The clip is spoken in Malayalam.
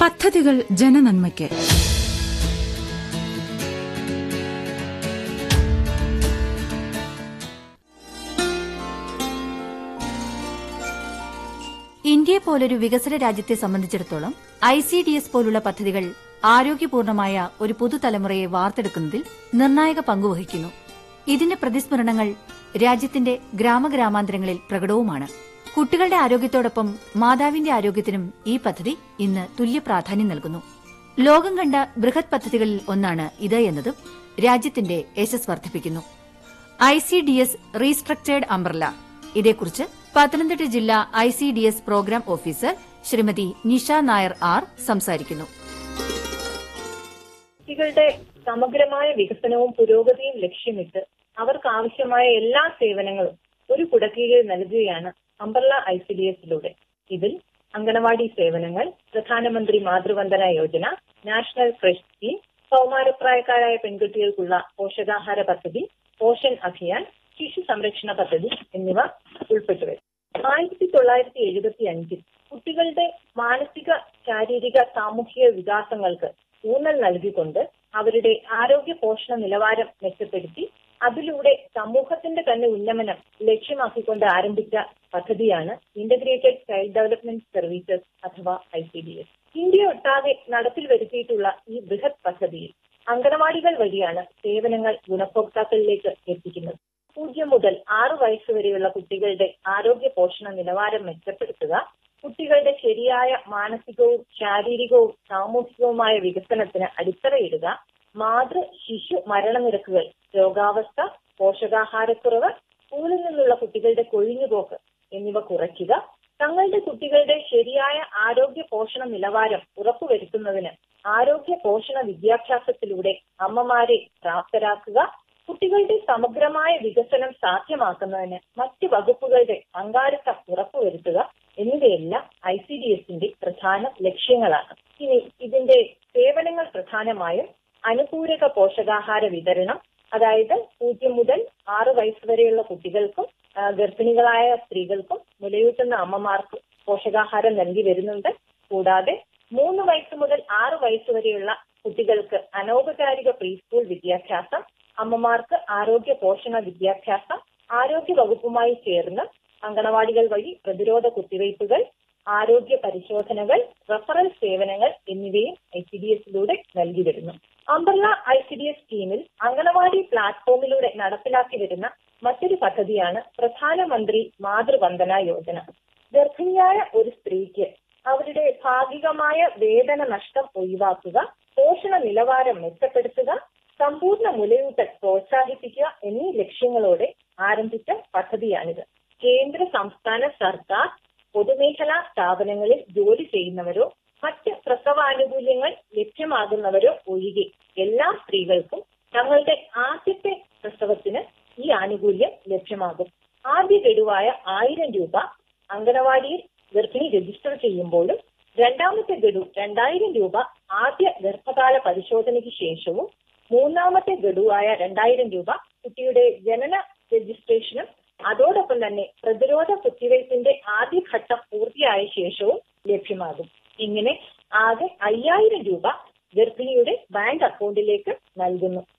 പദ്ധതികൾ ജനനന്മയ്ക്ക് ഇന്ത്യയെ പോലൊരു വികസന രാജ്യത്തെ സംബന്ധിച്ചിടത്തോളം ഐ സി ഡി എസ് പോലുള്ള പദ്ധതികൾ ആരോഗ്യപൂർണമായ ഒരു പുതുതലമുറയെ വാർത്തെടുക്കുന്നതിൽ നിർണായക പങ്കുവഹിക്കുന്നു ഇതിന്റെ പ്രതിസ്മരണങ്ങൾ രാജ്യത്തിന്റെ ഗ്രാമഗ്രാമാന്തരങ്ങളിൽ പ്രകടവുമാണ് കുട്ടികളുടെ ആരോഗ്യത്തോടൊപ്പം മാതാവിന്റെ ആരോഗ്യത്തിനും ഈ പദ്ധതി ഇന്ന് തുല്യ പ്രാധാന്യം നൽകുന്നു ലോകം കണ്ട ബൃഹത് പദ്ധതികളിൽ ഒന്നാണ് ഇത് എന്നതും രാജ്യത്തിന്റെ യശസ് വർദ്ധിപ്പിക്കുന്നു I C D S restructured umbrella ഇതേക്കുറിച്ച് പത്തനംതിട്ട ജില്ലാ I C D S programme officer Shrimati Nisha Nair R സംസാരിക്കുന്നു കുട്ടികളുടെ സമഗ്രമായ വികസനവും പുരോഗതിയും ലക്ഷ്യമിട്ട് അവർക്ക് ആവശ്യമായ എല്ലാ സേവനങ്ങളും ഒരു കുടക്കീഴിൽ നൽകുകയാണ് അംബർല ഐ സി ഡി എസിലൂടെ ഇതിൽ അംഗനവാടി സേവനങ്ങൾ Pradhan Mantri Matru Vandana Yojana national creche scheme കൗമാരപ്രായക്കാരായ പെൺകുട്ടികൾക്കുള്ള പോഷകാഹാര പദ്ധതി പോഷൻ അഭിയാൻ ശിശു സംരക്ഷണ പദ്ധതി എന്നിവ ഉൾപ്പെട്ടു വരും ആയിരത്തി തൊള്ളായിരത്തി എഴുപത്തി അഞ്ചിൽ കുട്ടികളുടെ മാനസിക ശാരീരിക സാമൂഹിക വികാസങ്ങൾക്ക് ഊന്നൽ നൽകിക്കൊണ്ട് അവരുടെ ആരോഗ്യ പോഷണ നിലവാരം മെച്ചപ്പെടുത്തി അതിലൂടെ സമൂഹത്തിന്റെ തന്നെ ഉന്നമനം ലക്ഷ്യമാക്കിക്കൊണ്ട് ആരംഭിച്ച പദ്ധതിയാണ് ഇന്റഗ്രേറ്റഡ് ചൈൽഡ് ഡെവലപ്മെന്റ് സർവീസസ് അഥവാ I C D S India ഒട്ടാകെ നടപ്പിൽ വരുത്തിയിട്ടുള്ള ഈ ബൃഹത് പദ്ധതിയിൽ അംഗനവാടികൾ വഴിയാണ് സേവനങ്ങൾ ഗുണഭോക്താക്കളിലേക്ക് എത്തിക്കുന്നത് പൂജ്യം മുതൽ ആറ് വയസ്സ് വരെയുള്ള കുട്ടികളുടെ ആരോഗ്യ പോഷണ നിലവാരം മെച്ചപ്പെടുത്തുക കുട്ടികളുടെ ശരിയായ മാനസികവും ശാരീരികവും സാമൂഹികവുമായ വികസനത്തിന് അടിത്തറയിടുക മാതൃ ശിശു മരണനിരക്കുകൾ രോഗാവസ്ഥ പോഷകാഹാരക്കുറവ് സ്കൂളിൽ നിന്നുള്ള കുട്ടികളുടെ കൊഴിഞ്ഞുപോക്ക് എന്നിവ കുറയ്ക്കുക തങ്ങളുടെ കുട്ടികളുടെ ശരിയായ ആരോഗ്യ പോഷണ നിലവാരം ഉറപ്പുവരുത്തുന്നതിന് ആരോഗ്യ പോഷണ വിദ്യാഭ്യാസത്തിലൂടെ അമ്മമാരെ പ്രാപ്തരാക്കുക കുട്ടികളുടെ സമഗ്രമായ വികസനം സാധ്യമാക്കുന്നതിന് മറ്റ് വകുപ്പുകളുടെ പങ്കാളിത്തം ഉറപ്പുവരുത്തുക എന്നിവയെല്ലാം ഐ സി ഡി എസിന്റെ പ്രധാന ലക്ഷ്യങ്ങളാണ് ഇനി ഇതിന്റെ സേവനങ്ങൾ പ്രധാനമായും അനുപൂരക പോഷകാഹാര വിതരണം അതായത് പൂജ്യം മുതൽ ആറ് വയസ്സ് വരെയുള്ള കുട്ടികൾക്കും ആ, ഗർഭിണികളായ സ്ത്രീകൾക്കും മുലയൂട്ടുന്ന അമ്മമാർക്കും പോഷകാഹാരം നൽകി വരുന്നുണ്ട് കൂടാതെ മൂന്ന് വയസ്സ് മുതൽ ആറ് വയസ്സ് വരെയുള്ള കുട്ടികൾക്ക് അനൗപചാരിക പ്രീ സ്കൂൾ വിദ്യാഭ്യാസം അമ്മമാർക്ക് ആരോഗ്യ പോഷണ വിദ്യാഭ്യാസം ആരോഗ്യ വകുപ്പുമായി ചേർന്ന് അങ്കണവാടികൾ വഴി പ്രതിരോധ കുത്തിവയ്പ്പുകൾ ആരോഗ്യ പരിശോധനകൾ റഫറൽ സേവനങ്ങൾ എന്നിവയും ഐ സി ഡി എസിലൂടെ നൽകി വരുന്നു umbrella I C D S സ്കീമിൽ അങ്കണവാടി പ്ലാറ്റ്ഫോമിലൂടെ നടപ്പിലാക്കി വരുന്ന മറ്റൊരു പദ്ധതിയാണ് പ്രധാനമന്ത്രി മാതൃവന്ദന യോജന ഗർഭിണിയായ ഒരു സ്ത്രീക്ക് അവരുടെ ഭാഗികമായ വേതന നഷ്ടം ഒഴിവാക്കുക പോഷണ നിലവാരം മെച്ചപ്പെടുത്തുക സമ്പൂർണ്ണ മുലയൂട്ടൽ പ്രോത്സാഹിപ്പിക്കുക എന്നീ ലക്ഷ്യങ്ങളോടെ ആരംഭിച്ച പദ്ധതിയാണിത് കേന്ദ്ര സംസ്ഥാന സർക്കാർ പൊതുമേഖലാ സ്ഥാപനങ്ങളിൽ ജോലി ചെയ്യുന്നവരോ മറ്റ് പ്രസവാനുകൂല്യങ്ങൾ ലഭ്യമാകുന്നവരോ ഒഴികെ എല്ലാ സ്ത്രീകൾക്കും തങ്ങളുടെ ആദ്യത്തെ പ്രസവത്തിന് ഈ ആനുകൂല്യം ലഭ്യമാകും ആദ്യ ഗഡുവായ ആയിരം രൂപ അംഗനവാടിയിൽ ഗർഭിണി രജിസ്റ്റർ ചെയ്യുമ്പോഴും രണ്ടാമത്തെ ഗഡു രണ്ടായിരം രൂപ ആദ്യ ഗർഭകാല പരിശോധനയ്ക്ക് ശേഷവും മൂന്നാമത്തെ ഗഡുവായ രണ്ടായിരം രൂപ കുട്ടിയുടെ ജനന രജിസ്ട്രേഷനും അതോടൊപ്പം തന്നെ പ്രതിരോധ കുത്തിവയ്പ്പിന്റെ ആദ്യഘട്ടം പൂർത്തിയായ ശേഷവും ലഭ്യമാകും ഇങ്ങനെ ആകെ അയ്യായിരം രൂപ ഗർഭിണിയുടെ ബാങ്ക് അക്കൗണ്ടിലേക്ക് നൽകുന്നു